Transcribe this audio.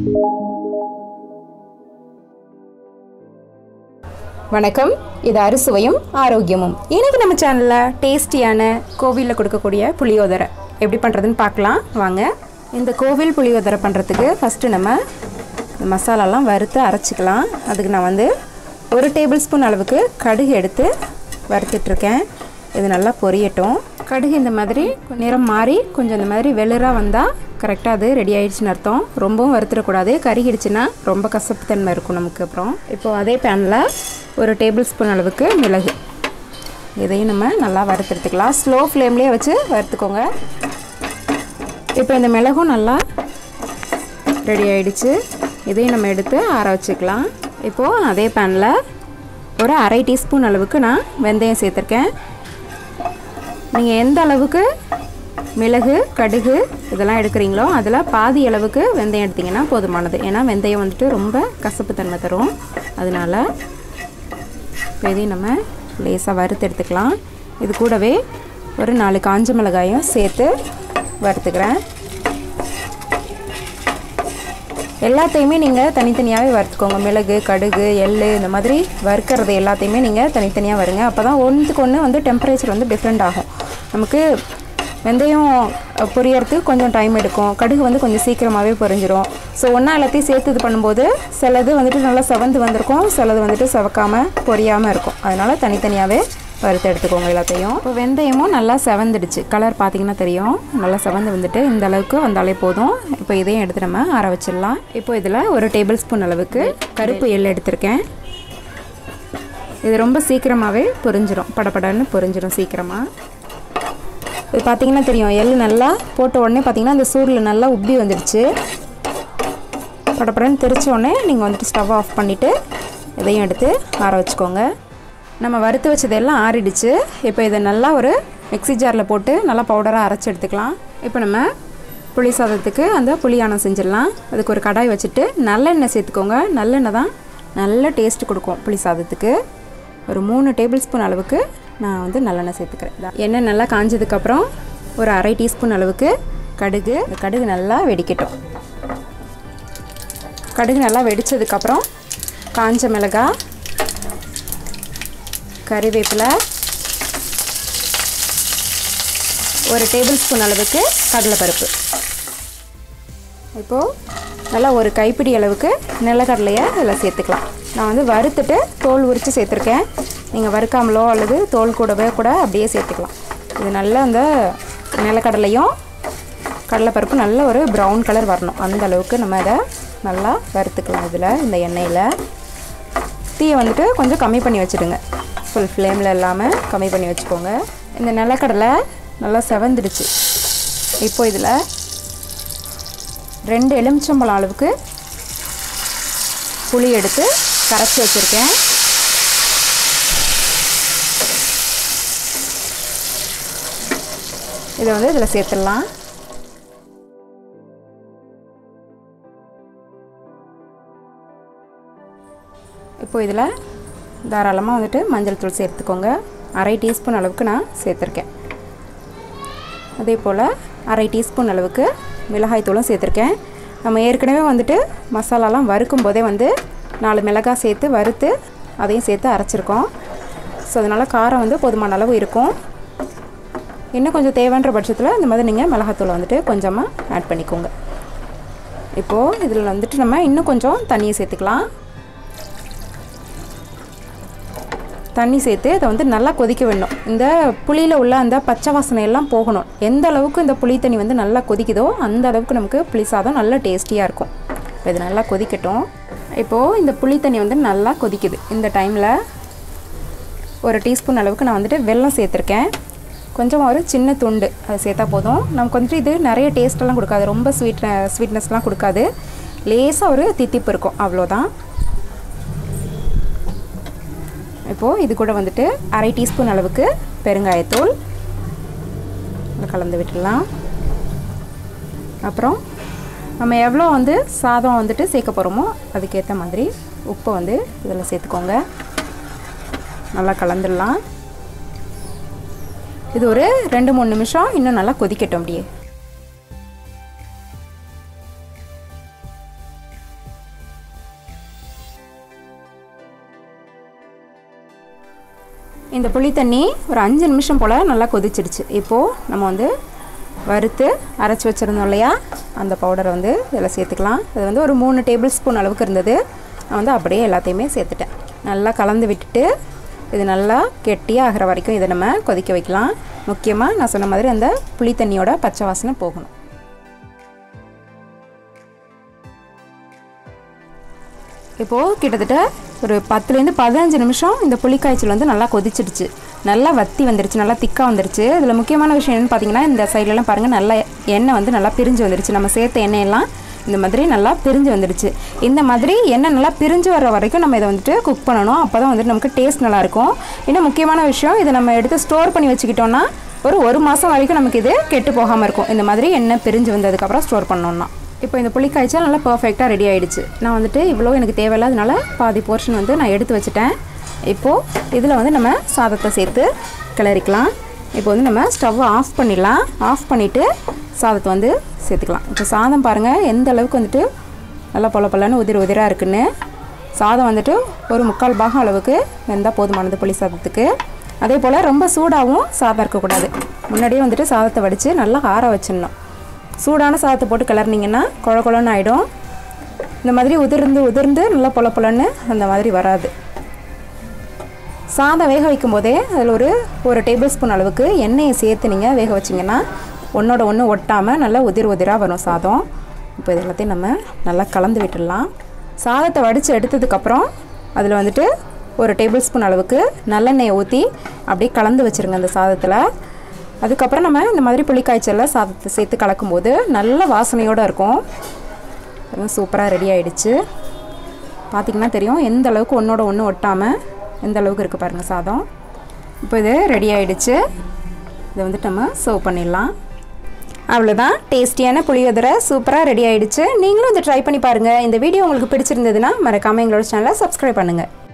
வணக்கம் இது அறுசுவையும் ஆரோக்கியமும் இன்னைக்கு நம்ம சேனலில் டேஸ்டியான கோவிலில் கொடுக்கக்கூடிய புளியோதரை எப்படி பண்ணுறதுன்னு பார்க்கலாம் வாங்க இந்த கோவில் புளியோதரை பண்ணுறதுக்கு ஃபஸ்ட்டு நம்ம இந்த மசாலாலாம் வறுத்து அரைச்சிக்கலாம் அதுக்கு நான் வந்து ஒரு டேபிள் ஸ்பூன் அளவுக்கு கடுகு எடுத்து வறுத்துட்ருக்கேன் இது நல்லா பொரியட்டும் கடுகு இந்த மாதிரி நிறம் மாறி கொஞ்சம் இந்த மாதிரி வெளிராக வந்தால் கரெக்டாக அது ரெடி ஆயிடுச்சுன்னு அர்த்தம் ரொம்பவும் வறுத்துடக்கூடாது கருகிடுச்சுன்னா ரொம்ப கசப்பு தன்மை இருக்கும் நமக்கு அப்புறம் இப்போது அதே பேனில் ஒரு டேபிள் ஸ்பூன் அளவுக்கு மிளகு இதையும் நம்ம நல்லா வறுத்தெடுத்துக்கலாம் ஸ்லோ ஃப்ளேம்லேயே வச்சு வறுத்துக்கோங்க இப்போ இந்த மிளகும் நல்லா ரெடி ஆயிடுச்சு இதையும் நம்ம எடுத்து ஆற வச்சுக்கலாம் இப்போது அதே பேனில் ஒரு அரை டீஸ்பூன் அளவுக்கு நான் வெந்தயம் சேர்த்துருக்கேன் நீங்கள் எந்த அளவுக்கு மிளகு கடுகு இதெல்லாம் எடுக்கிறீங்களோ அதில் பாதி அளவுக்கு வெந்தயம் எடுத்திங்கன்னா போதுமானது ஏன்னா வெந்தயம் வந்துட்டு ரொம்ப கசப்பு தன்மை தரும் அதனால் இப்போ இதையும் நம்ம லேசாக வறுத்து எடுத்துக்கலாம் இது கூடவே ஒரு நாலு காஞ்ச மிளகாயும் சேர்த்து வறுத்துக்கிறேன் எல்லாத்தையுமே நீங்கள் தனித்தனியாகவே வறுத்துக்கோங்க மிளகு கடுகு எள் இந்த மாதிரி வறுக்கிறது எல்லாத்தையுமே நீங்கள் தனித்தனியாக வருங்க அப்போ தான் ஒன்றுக்கு ஒன்று வந்து டெம்பரேச்சர் வந்து டிஃப்ரெண்ட் ஆகும் நமக்கு வெந்தயம் பொரியறதுக்கு கொஞ்சம் டைம் எடுக்கும் கடுகு வந்து கொஞ்சம் சீக்கிரமாகவே பொரிஞ்சிரும் ஸோ ஒன்றா எல்லாத்தையும் சேர்த்து இது பண்ணும்போது சிலது வந்துட்டு நல்லா செவந்து வந்திருக்கும் சிலது வந்துட்டு செவக்காமல் பொரியாமல் இருக்கும் அதனால் தனித்தனியாகவே வறுத்து எடுத்துக்கோங்க எல்லாத்தையும் இப்போ வெந்தயமும் நல்லா செவந்துடுச்சு கலர் பார்த்தீங்கன்னா தெரியும் நல்லா செவந்து வந்துட்டு இந்த அளவுக்கு வந்தாலே போதும் இப்போ இதையும் எடுத்து நம்ம ஆற வச்சிடலாம் இப்போ இதில் ஒரு டேபிள் ஸ்பூன் அளவுக்கு கருப்பு எள் எடுத்திருக்கேன் இது ரொம்ப சீக்கிரமாகவே பொரிஞ்சிரும் படபடன்னு பொரிஞ்சிரும் சீக்கிரமாக இது பார்த்தீங்கன்னா தெரியும் எள் நல்லா போட்ட உடனே பார்த்தீங்கன்னா அந்த சூடில் நல்லா உப்பி வந்துடுச்சு படப்படன்னு தெரிச்ச உடனே நீங்கள் வந்துட்டு ஸ்டவ் ஆஃப் பண்ணிவிட்டு இதையும் எடுத்து ஆற வச்சுக்கோங்க நம்ம வறுத்து வச்சதெல்லாம் ஆறிடுச்சு இப்போ இதை நல்லா ஒரு மிக்ஸி ஜாரில் போட்டு நல்லா பவுடராக அரைச்சி எடுத்துக்கலாம் இப்போ நம்ம புளி சாதத்துக்கு அந்த புளியானம் செஞ்சிடலாம் அதுக்கு ஒரு கடாய் வச்சுட்டு நல்லெண்ணெய் சேர்த்துக்கோங்க நல்லெண்ணெய் தான் நல்ல டேஸ்ட் கொடுக்கும் புளி சாதத்துக்கு ஒரு மூணு டேபிள் ஸ்பூன் அளவுக்கு நான் வந்து நல்லெண்ணெய் சேர்த்துக்கிறேன் எண்ணெய் நல்லா காஞ்சதுக்கப்புறம் ஒரு அரை டீஸ்பூன் அளவுக்கு கடுகு இந்த கடுகு நல்லா வெடிக்கட்டும் கடுகு நல்லா வெடித்ததுக்கப்புறம் காஞ்ச மிளகாய் கறிவேப்பிலை ஒரு டேபிள் ஸ்பூன் அளவுக்கு கடலைப்பருப்பு இப்போது நல்லா ஒரு கைப்பிடி அளவுக்கு நிலக்கடலையை இதில் சேர்த்துக்கலாம் நான் வந்து வறுத்துட்டு தோல் உரித்து சேர்த்துருக்கேன் நீங்கள் வறுக்காமலோ அல்லது தோல் கூடவே கூட அப்படியே சேர்த்துக்கலாம் இது நல்லா அந்த நிலக்கடலையும் கடலைப்பருப்பு நல்ல ஒரு ப்ரௌன் கலர் வரணும் அந்த அளவுக்கு நம்ம அதை நல்லா வறுத்துக்கலாம் இதில் இந்த எண்ணெயில் தீயை வந்துட்டு கொஞ்சம் கம்மி பண்ணி வச்சுடுங்க ஃபுல் ஃப்ளேமில் இல்லாமல் கம்மி பண்ணி வச்சுக்கோங்க இந்த நிலக்கடலை நல்லா செவந்துடுச்சு இப்போ இதில் ரெண்டு எலுமிச்சம்பழம் அளவுக்கு புளி எடுத்து கரைச்சி வச்சுருக்கேன் இதை வந்து இதில் சேர்த்துடலாம் இப்போ இதில் தாராளமாக வந்துட்டு மஞ்சள் தூள் சேர்த்துக்கோங்க அரை டீஸ்பூன் அளவுக்கு நான் சேர்த்துருக்கேன் அதே போல் அரை டீஸ்பூன் அளவுக்கு மிளகாய் தூளும் சேர்த்துருக்கேன் நம்ம ஏற்கனவே வந்துட்டு மசாலாலாம் வறுக்கும் போதே வந்து நாலு மிளகாய் சேர்த்து வறுத்து அதையும் சேர்த்து அரைச்சிருக்கோம் ஸோ அதனால் காரம் வந்து போதுமான அளவு இருக்கும் இன்னும் கொஞ்சம் தேவைன்ற பட்சத்தில் இந்த மாதிரி நீங்கள் மிளகாத்தூளை வந்துட்டு கொஞ்சமாக ஆட் பண்ணிக்கோங்க இப்போது இதில் வந்துட்டு நம்ம இன்னும் கொஞ்சம் தண்ணியை சேர்த்துக்கலாம் தண்ணி சேர்த்து அதை வந்து நல்லா கொதிக்க வேணும் இந்த புளியில் உள்ள அந்த பச்சை வாசனை எல்லாம் போகணும் எந்த அளவுக்கு இந்த புளி தண்ணி வந்து நல்லா கொதிக்குதோ அந்த அளவுக்கு நமக்கு புளி சாதம் நல்லா டேஸ்டியாக இருக்கும் இப்போ இது நல்லா கொதிக்கட்டும் இப்போது இந்த புளி தண்ணி வந்து நல்லா கொதிக்குது இந்த டைமில் ஒரு டீஸ்பூன் அளவுக்கு நான் வந்துட்டு வெல்லம் சேர்த்துருக்கேன் கொஞ்சம் ஒரு சின்ன துண்டு அது சேர்த்தா போதும் நமக்கு வந்துட்டு இது நிறைய டேஸ்ட்டெல்லாம் கொடுக்காது ரொம்ப ஸ்வீட் ஸ்வீட்னஸ்லாம் கொடுக்காது லேசாக ஒரு தித்திப்பு இருக்கும் அவ்வளோதான் இப்போது இது கூட வந்துட்டு அரை டீஸ்பூன் அளவுக்கு பெருங்காயத்தூள் கலந்து விட்டுடலாம் அப்புறம் நம்ம எவ்வளோ வந்து சாதம் வந்துட்டு சேர்க்க போகிறோமோ அதுக்கேற்ற மாதிரி உப்பை வந்து இதில் சேர்த்துக்கோங்க நல்லா கலந்துடலாம் இது ஒரு ரெண்டு மூணு நிமிஷம் இன்னும் நல்லா கொதிக்கட்டும் அப்படியே இந்த புளி தண்ணி ஒரு அஞ்சு நிமிஷம் போல் நல்லா கொதிச்சிடுச்சு இப்போது நம்ம வந்து வறுத்து அரைச்சி வச்சுருந்தோம் இல்லையா அந்த பவுடரை வந்து இதில் சேர்த்துக்கலாம் இது வந்து ஒரு மூணு டேபிள் ஸ்பூன் அளவுக்கு இருந்தது நான் வந்து அப்படியே எல்லாத்தையுமே சேர்த்துட்டேன் நல்லா கலந்து விட்டுட்டு இது நல்லா கெட்டியாக ஆகிற வரைக்கும் இதை நம்ம கொதிக்க வைக்கலாம் முக்கியமாக நான் சொன்ன மாதிரி அந்த புளி தண்ணியோட பச்சை வாசனை போகணும் இப்போது கிட்டத்தட்ட ஒரு பத்துலேருந்து பதினஞ்சு நிமிஷம் இந்த புளிக்காய்ச்சல் வந்து நல்லா கொதிச்சிடுச்சு நல்லா வத்தி வந்துருச்சு நல்லா திக்காக வந்துருச்சு இதில் முக்கியமான விஷயம் என்னென்னு பார்த்தீங்கன்னா இந்த சைட்லலாம் பாருங்கள் நல்லா எண்ணெய் வந்து நல்லா பிரிஞ்சு வந்துருச்சு நம்ம சேர்த்த எண்ணெயெல்லாம் இந்த மாதிரி நல்லா பிரிஞ்சு வந்துடுச்சு இந்த மாதிரி எண்ணெய் நல்லா பிரிஞ்சு வர வரைக்கும் நம்ம இதை வந்துட்டு குக் பண்ணணும் அப்போ தான் வந்துட்டு நமக்கு டேஸ்ட் நல்லாயிருக்கும் இன்னும் முக்கியமான விஷயம் இதை நம்ம எடுத்து ஸ்டோர் பண்ணி வச்சுக்கிட்டோன்னா ஒரு ஒரு மாதம் வரைக்கும் நமக்கு இது கெட்டு போகாமல் இருக்கும் இந்த மாதிரி எண்ணெய் பிரிஞ்சு வந்ததுக்கப்புறம் ஸ்டோர் பண்ணோன்னா இப்போ இந்த புளிக்காய்ச்சல் நல்லா பர்ஃபெக்டாக ரெடி ஆகிடுச்சு நான் வந்துட்டு இவ்வளோ எனக்கு தேவையில்லாதனால பாதி போர்ஷன் வந்து நான் எடுத்து வச்சுட்டேன் இப்போது இதில் வந்து நம்ம சாதத்தை சேர்த்து கிளறிக்கலாம் இப்போ வந்து நம்ம ஸ்டவ்வை ஆஃப் பண்ணிடலாம் ஆஃப் பண்ணிவிட்டு சாதத்தை வந்து சேர்த்துக்கலாம் இப்போ சாதம் பாருங்கள் எந்த அளவுக்கு வந்துட்டு நல்லா பொல பொலன்னு உதிர உதிராக இருக்குன்னு சாதம் வந்துட்டு ஒரு முக்கால் பாகம் அளவுக்கு வெந்தால் போதுமானது புளி சாதத்துக்கு அதே போல் ரொம்ப சூடாகவும் சாதம் இருக்கக்கூடாது முன்னாடியே வந்துட்டு சாதத்தை வடித்து நல்லா ஆற வச்சிடணும் சூடான சாதத்தை போட்டு கிளறினீங்கன்னா குழ குழன்னு ஆகிடும் இந்த மாதிரி உதிர்ந்து உதிர்ந்து நல்லா பொல பொலன்னு அந்த மாதிரி வராது சாதம் வேக வைக்கும் போதே அதில் ஒரு ஒரு டேபிள் ஸ்பூன் அளவுக்கு எண்ணெயை சேர்த்து நீங்கள் வேக வச்சிங்கன்னா ஒன்றோட ஒன்று ஒட்டாமல் நல்லா உதிர் உதிராக வரும் சாதம் இப்போ இது எல்லாத்தையும் நம்ம நல்லா கலந்து விட்டுடலாம் சாதத்தை வடித்து எடுத்ததுக்கப்புறம் அதில் வந்துட்டு ஒரு டேபிள் ஸ்பூன் அளவுக்கு நல்லெண்ணெயை ஊற்றி அப்படியே கலந்து வச்சுருங்க அந்த சாதத்தில் அதுக்கப்புறம் நம்ம இந்த மாதிரி புளிக்காய்ச்சலில் சாதத்தை சேர்த்து கலக்கும்போது நல்ல வாசனையோடு இருக்கும் சூப்பராக ரெடி ஆகிடுச்சு பார்த்திங்கன்னா தெரியும் எந்த அளவுக்கு ஒன்றோட ஒன்று ஒட்டாமல் எந்த அளவுக்கு இருக்குது பாருங்கள் சாதம் இப்போ இது ரெடி ஆகிடுச்சு இதை வந்துட்டு நம்ம சர்வ் பண்ணிடலாம் அவ்வளோதான் டேஸ்டியான புளியோதரை சூப்பராக ரெடி ஆகிடுச்சு நீங்களும் இதை ட்ரை பண்ணி பாருங்கள் இந்த வீடியோ உங்களுக்கு பிடிச்சிருந்ததுன்னா மறக்காமல் எங்களோட சேனலை சப்ஸ்கிரைப் பண்ணுங்கள்